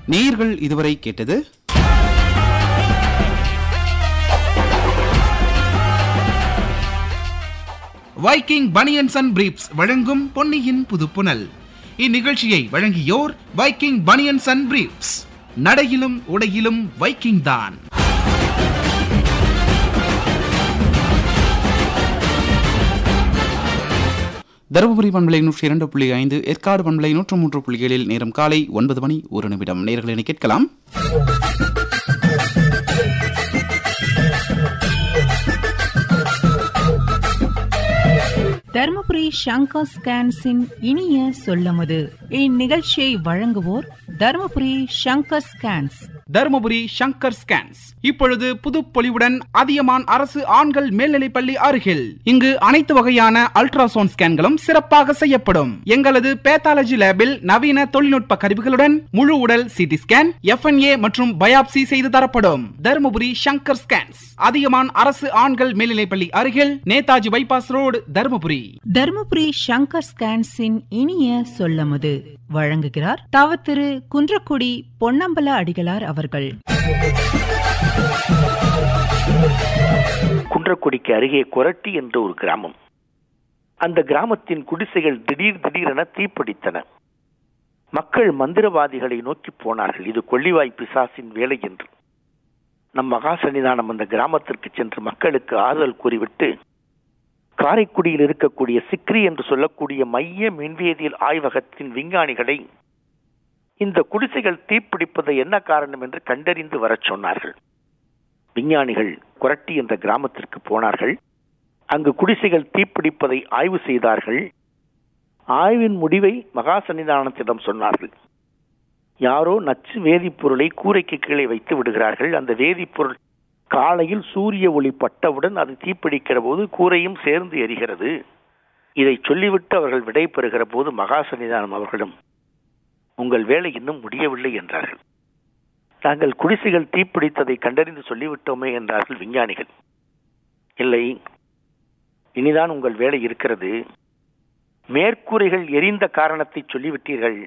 நேயர்கள் இதுவரை கேட்டது வைக்கிங் பனியன்ஸ் அண்ட் பிரீப்ஸ் வழங்கும் பொன்னியின் புதுப்புனல் இந்நிகழ்ச்சியை வழங்கியோர் வைக்கிங் பனியன்ஸ் அண்ட் பிரீப்ஸ் நடையிலும் உடையிலும் வைக்கிங் தான் தருமபுரி பண்பலை நூற்றி இரண்டு புள்ளி ஐந்து ஏற்காடு பண்பலை நூற்று மூன்று புள்ளி ஏழில் நேரம் காலை ஒன்பது மணி ஒரு நிமிடம் நேர்களை கேட்கலாம் தர்மபுரி சங்கர் ஸ்கேன்ஸின் இனிய சொல்லமுது இந்நிகழ்ச்சியை வழங்குவோர் தர்மபுரி சங்கர் ஸ்கேன்ஸ் தருமபுரி சங்கர் ஸ்கேன்ஸ் இப்பொழுது புதுப்பொலிவுடன் அதியமான் அரசு ஆண்கள் மேல்நிலைப்பள்ளி அருகில் இங்கு அனைத்து வகையான அல்ட்ராசவுண்ட் ஸ்கேன்களும் சிறப்பாக செய்யப்படும் எங்களது பேத்தாலஜி லேபில் நவீன தொழில்நுட்ப கருவிகளுடன் முழு உடல் சிடி ஸ்கேன் எஃப்என்ஏ மற்றும் பயாப்சி செய்து தரப்படும் தருமபுரி சங்கர் ஸ்கேன்ஸ் அதியமான் அரசு ஆண்கள் மேல்நிலைப்பள்ளி அருகில் நேதாஜி பைபாஸ் ரோடு தருமபுரி தர்மபுரி சங்கர் ஸ்கேன்ஸின் இனிய சொல்லமுது வழங்குகிறார் தவ திரு குன்றக்குடி பொன்னம்பல அடிகளார் அவர்கள் குன்றக்குடிக்கு அருகே கொரட்டி என்ற ஒரு கிராமம் அந்த கிராமத்தின் குடிசைகள் திடீர் திடீரென தீப்பிடித்தன மக்கள் மந்திரவாதிகளை நோக்கி போனார்கள் இது கொள்ளிவாய் பிசாசின் வேலை என்று நம் மகா சன்னிதானம் அந்த கிராமத்திற்கு சென்று மக்களுக்கு ஆறுதல் கூறிவிட்டு காரைக்குடியில் இருக்கக்கூடிய சிக்ரி என்று சொல்லக்கூடிய மைய மின்வேதியியல் ஆய்வகத்தின் விஞ்ஞானிகளை இந்த குடிசைகள் தீப்பிடிப்பது என்ன காரணம் என்று கண்டறிந்து வரச் சொன்னார்கள் விஞ்ஞானிகள் குரட்டி என்ற கிராமத்திற்கு போனார்கள் அங்கு குடிசைகள் தீப்பிடிப்பதை ஆய்வு செய்தார்கள் ஆய்வின் முடிவை மகா சன்னிதானத்திடம் சொன்னார்கள் யாரோ நச்சு வேதிப்பொருளை கூரைக்கு கீழே வைத்து விடுகிறார்கள் அந்த வேதிப்பொருள் காலையில் சூரிய ஒளி பட்டவுடன் அது தீப்பிடிக்கிற போது கூரையும் சேர்ந்து எரிகிறது இதை சொல்லிவிட்டு அவர்கள் விடை பெறுகிற போது மகா சன்னிதானம் அவர்களிடம் உங்கள் வேலை இன்னும் முடியவில்லை என்றார்கள் நாங்கள் குடிசைகள் தீப்பிடித்ததை கண்டறிந்து சொல்லிவிட்டோமே என்றார்கள் விஞ்ஞானிகள் இல்லை இனிதான் உங்கள் வேலை இருக்கிறது மேற்கூரைகள் எரிந்த காரணத்தை சொல்லிவிட்டீர்கள்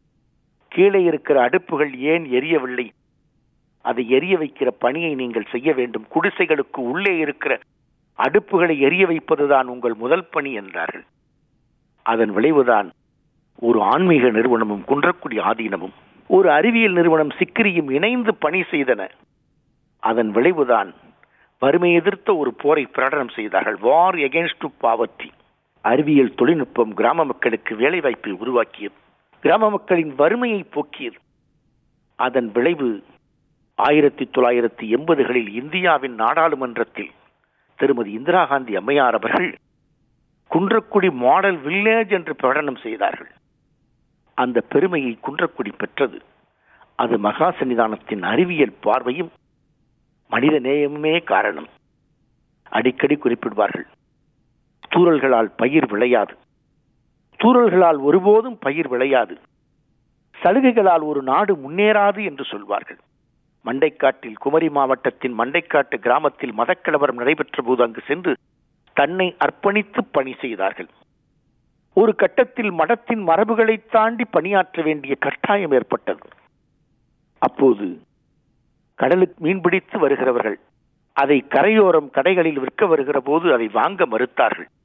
கீழே இருக்கிற அடுப்புகள் ஏன் எரியவில்லை அதை எரிய வைக்கிற பணியை நீங்கள் செய்ய வேண்டும் குடிசைகளுக்கு உள்ளே இருக்கிற அடுப்புகளை எரிய வைப்பதுதான் உங்கள் முதல் பணி என்றார்கள் அதன் விளைவுதான் ஒரு ஆன்மீக நிறுவனமும் குன்றக்குடி ஆதீனமும் ஒரு அறிவியல் நிறுவனம் சிக்கிரியும் இணைந்து பணி செய்தன அதன் விளைவுதான் வறுமை எதிர்த்த ஒரு போரை பிரகடனம் செய்தார்கள் வார் எகென்ஸ்ட் டு பாவர்ட்டி அறிவியல் தொழில்நுட்பம் கிராம மக்களுக்கு வேலைவாய்ப்பை உருவாக்கியது கிராம மக்களின் வறுமையை போக்கியது அதன் விளைவு ஆயிரத்தி தொள்ளாயிரத்தி எண்பதுகளில் இந்தியாவின் நாடாளுமன்றத்தில் திருமதி இந்திரா காந்தி அம்மையார் அவர்கள் குன்றக்குடி மாடல் வில்லேஜ் என்று பிரகடனம் செய்தார்கள் அந்த பெருமையை குன்றக்குடி பெற்றது அது மகா சன்னிதானத்தின் அறிவியல் பார்வையும் மனித நேயமுமே காரணம் அடிக்கடி குறிப்பிடுவார்கள் தூரல்களால் பயிர் விளையாது தூரல்களால் ஒருபோதும் பயிர் விளையாது சலுகைகளால் ஒரு நாடு முன்னேறாது என்று சொல்வார்கள் மண்டைக்காட்டில் குமரி மாவட்டத்தின் மண்டைக்காட்டு கிராமத்தில் மதக்கலவரம் நடைபெற்ற போது அங்கு சென்று தன்னை அர்ப்பணித்து பணி செய்தார்கள் ஒரு கட்டத்தில் மடத்தின் மரபுகளை தாண்டி பணியாற்ற வேண்டிய கட்டாயம் ஏற்பட்டது அப்போது கடலுக்கு மீன்பிடித்து வருகிறவர்கள் அதை கரையோரம் கடைகளில் விற்க வருகிற போது அதை வாங்க மறுத்தார்கள்